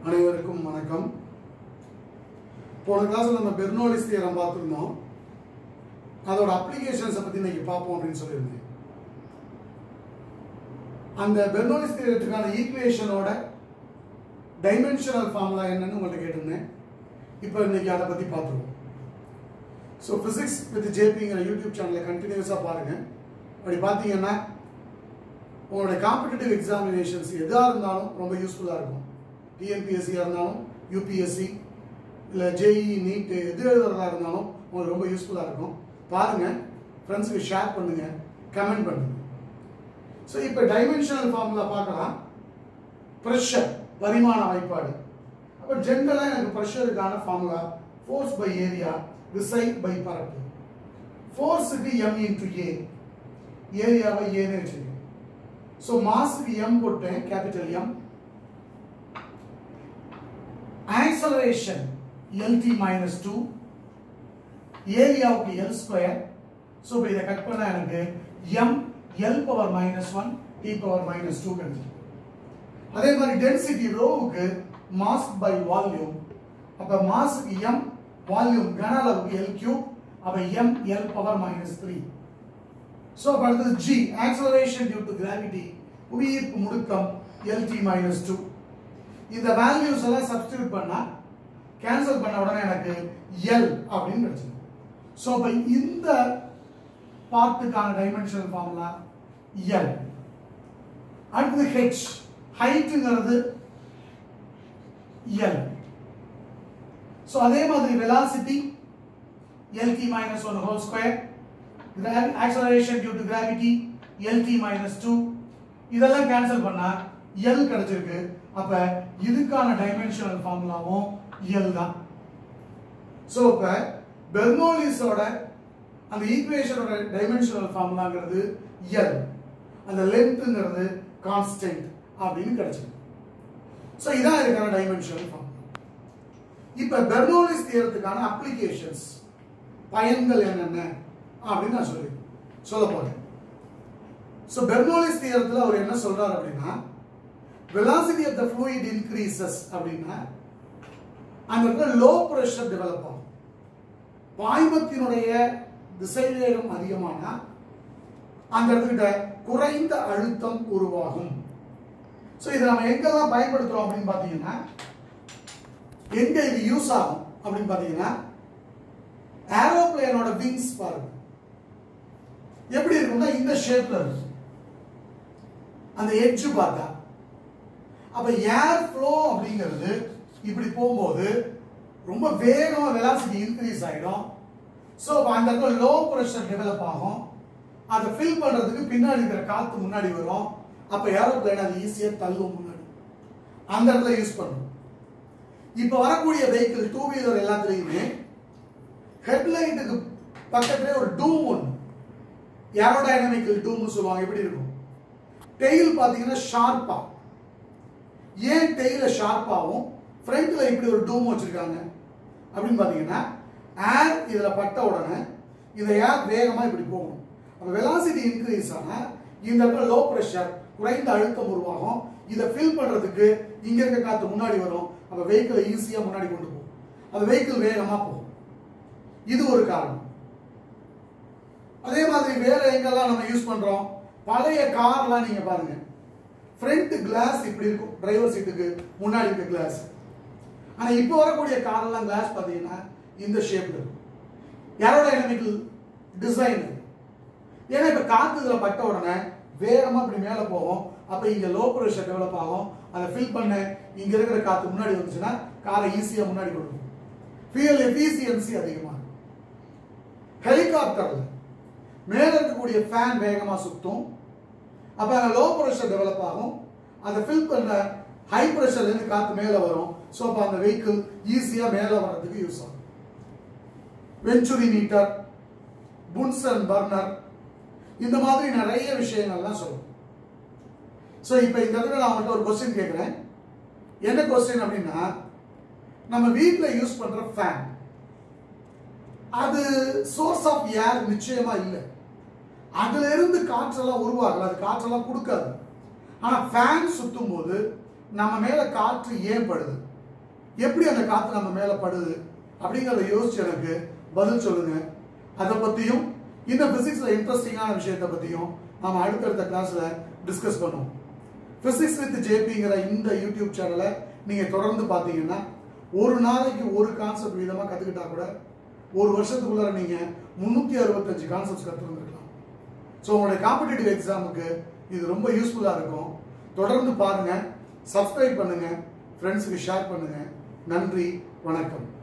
அனைவருக்கும் வணக்கம் போன கிளாஸ்ல நம்ம பெர்னோலிஸ் தியரம் பார்த்துருந்தோம் அதோட அப்ளிகேஷன்ஸை பற்றி இன்னைக்கு பார்ப்போம் அப்படின்னு சொல்லியிருந்தேன் அந்த பெர்னோலிஸ் தியரத்துக்கான ஈக்குவேஷனோட டைமென்ஷனல் ஃபார்முலா என்னன்னு உங்கள்கிட்ட கேட்டிருந்தேன் இப்போ இன்னைக்கு அதை பற்றி பார்த்துருவோம் ஸோ ஃபிசிக்ஸ் வித் ஜேபிங்கிற யூடியூப் சேனலை கண்டினியூஸாக பாருங்கள் அப்படி பார்த்தீங்கன்னா உங்களுடைய காம்படிட்டிவ் எக்ஸாமினேஷன்ஸ் எதாக இருந்தாலும் ரொம்ப யூஸ்ஃபுல்லாக இருக்கும் டிஎன்பிஎஸ்சியாக இருந்தாலும் யூபிஎஸ்சி இல்லை ஜேஇ நீட் எது எழுதுறதா இருந்தாலும் உங்களுக்கு ரொம்ப யூஸ்ஃபுல்லாக இருக்கும் பாருங்கள் ஃப்ரெண்ட்ஸுக்கு ஷேர் பண்ணுங்கள் கமெண்ட் பண்ணுங்கள் ஸோ இப்போ டைமென்ஷனல் ஃபார்முலா பார்க்கலாம் ப்ரெஷர் பரிமாண வாய்ப்பாடு அப்போ ஜென்ரலாக எனக்கு ப்ரெஷருக்கான ஃபார்முலா ஃபோர்ஸ் பை ஏரியா விசை பை பரப்பு ஃபோர்ஸுக்கு எம் இன்டு ஏ ஏரியாவை ஏன்னு வச்சுருக்கேன் ஸோ மாஸுக்கு எம் போட்டேன் capital M acceleration L T minus two ஏரியாவுக்கு எல் ஸ்கொயர் ஸோ இப்போ இதை கட் பண்ண எனக்கு M L power minus one T power minus two கிடைச்சிருக்கு அதே மாதிரி டென்சிட்டி ரோவுக்கு மாஸ் பை வால்யூம் அப்போ மாஸுக்கு எம் வால்யூம் கன அளவுக்கு எல் கியூப் அப்போ M L power minus three so அப்போ அடுத்தது G acceleration due to gravity புவியீர்ப்பு முடுக்கம் எல்டி மைனஸ் டூ இந்த வேல்யூஸ் எல்லாம் சப்ஸ்டியூட் பண்ணா கேன்சல் பண்ண உடனே எனக்கு எல் அப்படின்னு கிடைச்சிருக்கு ஸோ அப்போ இந்த பார்ட்டுக்கான டைமென்ஷனல் ஃபார்முலா எல் அடுத்தது ஹெச் ஹைட்டுங்கிறது எல் ஸோ அதே மாதிரி velocity L T minus one whole square acceleration due to gravity L T minus two இதெல்லாம் கேன்சல் பண்ணா எல் கிடைச்சிருக்கு அப்ப இதுக்கான டைமென்ஷனல் ஃபார்முலாவும் எல் தான் ஸோ இப்ப பெர்னோலிஸோட அந்த ஈக்குவேஷனோட டைமென்ஷனல் ஃபார்முலாங்கிறது எல் அந்த லென்த்துங்கிறது கான்ஸ்டன்ட் அப்படின்னு கிடைச்சிருக்கு ஸோ இதான் இதுக்கான டைமென்ஷனல் ஃபார்முலா இப்ப பெர்னோலிஸ் தியரத்துக்கான அப்ளிகேஷன்ஸ் பயன்கள் என்னென்ன அப்படின்னு நான் சொல்லி சொல்ல போறேன் ஸோ பெர்னோலிஸ் தியரத்தில் அவர் என்ன சொல்றாரு அப்படின்னா velocity of the fluid increases அப்படின்னா அந்த இடத்துல லோ ப்ரெஷர் டெவலப் ஆகும் பாய்மத்தினுடைய திசைவேகம் அதிகமானா அந்த இடத்துக்கிட்ட குறைந்த அழுத்தம் உருவாகும் ஸோ இதை நம்ம எங்கெல்லாம் பயன்படுத்துறோம் அப்படின்னு பார்த்தீங்கன்னா எங்க இது யூஸ் ஆகும் அப்படின்னு பார்த்தீங்கன்னா ஏரோப்ளேனோட விங்ஸ் பாருங்க எப்படி இருக்கும்னா இந்த ஷேப்ல இருக்கும் அந்த எட்ஜ் பார்த்தா அப்ப ஏர் ஃப்ளோ அப்படிங்கிறது இப்படி போகும்போது ரொம்ப வேகமா வெலாசிட்டி இன்க்ரீஸ் ஆயிடும் ஸோ அந்த இடத்துல லோ ப்ரெஷர் டெவலப் ஆகும் அதை ஃபில் பண்றதுக்கு பின்னாடி இருக்கிற காத்து முன்னாடி வரும் அப்ப ஏரோப்ளேன் அது ஈஸியா தள்ளும் முன்னாடி அந்த இடத்துல யூஸ் பண்ணும் இப்போ வரக்கூடிய வெஹிக்கிள் டூ வீலர் எல்லாத்துலேயுமே ஹெட்லைட்டுக்கு பக்கத்துலேயே ஒரு டூம் ஒன்று ஏரோடைனமிக்கல் டூம்னு சொல்லுவாங்க எப்படி இருக்கும் டெயில் பார்த்தீங்கன்னா ஷார்ப்பா ஏன் டெயில ஷார்ப்பாகவும் ஃப்ரண்ட்ல இப்படி ஒரு டூம் வச்சிருக்காங்க அப்படின்னு பார்த்தீங்கன்னா ஏர் இதில் பட்ட உடனே இந்த ஏர் வேகமாக இப்படி போகணும் அப்போ வெலாசிட்டி இன்க்ரீஸ் ஆனால் இந்த இடத்துல லோ ப்ரெஷர் குறைந்த அழுத்தம் உருவாகும் இதை ஃபில் பண்ணுறதுக்கு இங்கே இருக்க காற்று முன்னாடி வரும் அப்போ வெஹிக்கிளை ஈஸியாக முன்னாடி கொண்டு போகும் அந்த வெஹிக்கிள் வேகமாக போகும் இது ஒரு காரணம் அதே மாதிரி வேற எங்கெல்லாம் நம்ம யூஸ் பண்றோம் பழைய கார்லாம் நீங்க பாருங்க ஃப்ரண்ட் கிளாஸ் இப்படி இருக்கும் டிரைவர் சீட்டுக்கு முன்னாடி இருக்க கிளாஸ் ஆனா இப்போ வரக்கூடிய கார்லாம் கிளாஸ் பாத்தீங்கன்னா இந்த ஷேப்ல இருக்கும் ஏரோடைனமிக்கல் டிசைன் ஏன்னா இப்ப காத்து இதுல பட்ட உடனே வேகமா இப்படி மேல போகும் அப்ப இங்க லோ ப்ரெஷர் டெவலப் ஆகும் அதை ஃபில் பண்ண இங்க இருக்கிற காத்து முன்னாடி வந்துச்சுன்னா காரை ஈஸியா முன்னாடி கொண்டு போகும் ஃபியூல் எஃபிசியன்சி அதிகமா ஹெலிகாப்டர்ல மேல இருக்கக்கூடிய ஃபேன் வேகமா சுத்தும் அப்ப அங்க லோ ப்ரெஷர் டெவலப் ஆகும் அதை ஃபில் பண்ண ஹை ப்ரெஷர்ல இருந்து காத்து மேல வரும் ஸோ அப்ப அந்த வெஹிக்கிள் ஈஸியா மேல வர்றதுக்கு யூஸ் ஆகும் வெஞ்சுரி மீட்டர் புன்சன் பர்னர் இந்த மாதிரி நிறைய விஷயங்கள்லாம் சொல்லும் ஸோ இப்போ இந்த இடத்துல நான் உங்கள்கிட்ட ஒரு கொஸ்டின் கேட்குறேன் என்ன கொஸ்டின் அப்படின்னா நம்ம வீட்டில் யூஸ் பண்ற ஃபேன் அது சோர்ஸ் ஆஃப் ஏர் நிச்சயமா இல்லை அதுல இருந்து காற்றெல்லாம் உருவாகல அது காற்றெல்லாம் கொடுக்காது ஆனா ஃபேன் சுத்தும் போது நம்ம மேல காற்று ஏன் படுது எப்படி அந்த காத்து நம்ம மேல படுது அப்படிங்கறத யோசிச்சு எனக்கு பதில் சொல்லுங்க அதை பத்தியும் இந்த பிசிக்ஸ்ல இன்ட்ரெஸ்டிங்கான விஷயத்தை பத்தியும் நாம அடுத்தடுத்த கிளாஸ்ல டிஸ்கஸ் பண்ணுவோம் பிசிக்ஸ் வித் ஜேபிங்கிற இந்த யூடியூப் சேனலை நீங்க தொடர்ந்து பார்த்தீங்கன்னா ஒரு நாளைக்கு ஒரு கான்செப்ட் விதமா கத்துக்கிட்டா கூட ஒரு வருஷத்துக்குள்ளார நீங்க முன்னூத்தி அறுபத்தஞ்சு கான்செப்ட்ஸ் கத்துருந்துருக்கலாம் ஸோ உங்களுடைய காம்படிட்டிவ் எக்ஸாமுக்கு இது ரொம்ப யூஸ்ஃபுல்லா இருக்கும் தொடர்ந்து பாருங்க சப்ஸ்கிரைப் பண்ணுங்க ஃப்ரெண்ட்ஸுக்கு ஷேர் பண்ணுங்க நன்றி வணக்கம்